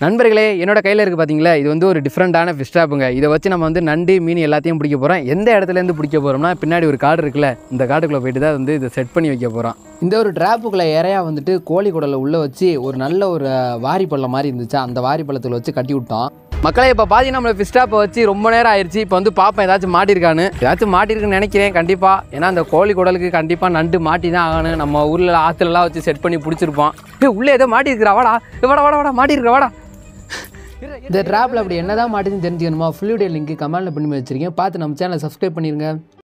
நண்பர்களே என்னோட கையில் இருக்குது பார்த்தீங்களா இது வந்து ஒரு டிஃப்ரெண்ட்டான ஃபிஷ் ட்ராப்புங்க இதை வச்சு நம்ம வந்து நண்டு மீன் எல்லாத்தையும் பிடிக்க போகிறோம் எந்த இடத்துலேருந்து பிடிக்க போகிறோம்னா பின்னாடி ஒரு காடு இருக்குல்ல இந்த காட்டுக்குள்ளே போயிட்டு தான் வந்து இதை செட் பண்ணி வைக்க போகிறோம் இந்த ஒரு ட்ராப்புக்குள்ளே இறையா வந்துட்டு கோழி குடலை உள்ளே வச்சு ஒரு நல்ல ஒரு வாரி பள்ளம் மாதிரி இருந்துச்சு அந்த வாரி பள்ளத்தில் வச்சு கட்டி விட்டோம் மக்களே இப்போ பார்த்தீங்கன்னா நம்மளை ஃபிஷ் ட்ராப்பை வச்சு ரொம்ப நேரம் ஆயிடுச்சு இப்போ வந்து பார்ப்பேன் ஏதாச்சும் மாட்டிருக்கான்னு ஏதாச்சும் மாட்டிருக்குன்னு நினைக்கிறேன் கண்டிப்பாக ஏன்னா அந்த கோழி குடலுக்கு கண்டிப்பாக நண்டு மாட்டி தான் ஆகணும் நம்ம ஊரில் ஆற்றுலலாம் வச்சு செட் பண்ணி பிடிச்சிருப்போம் ஏய் உள்ளே ஏதோ மாட்டிருக்கிறா வாடா ஏய், வாடா வாடா வாடா மாட்டிருக்கா வாடா இந்த ட்ராப்பில் அப்படி என்னதான் மாட்டுதுன்னு தெரிஞ்சுக்கணுமா ஃபுல் வீடியோ லிங்க் கமெண்ட்டில் பண்ணி வச்சிருக்கேன் பார்த்து நம்ம சேனலை சப்ஸ்கிரைப் பண்ணிருங்க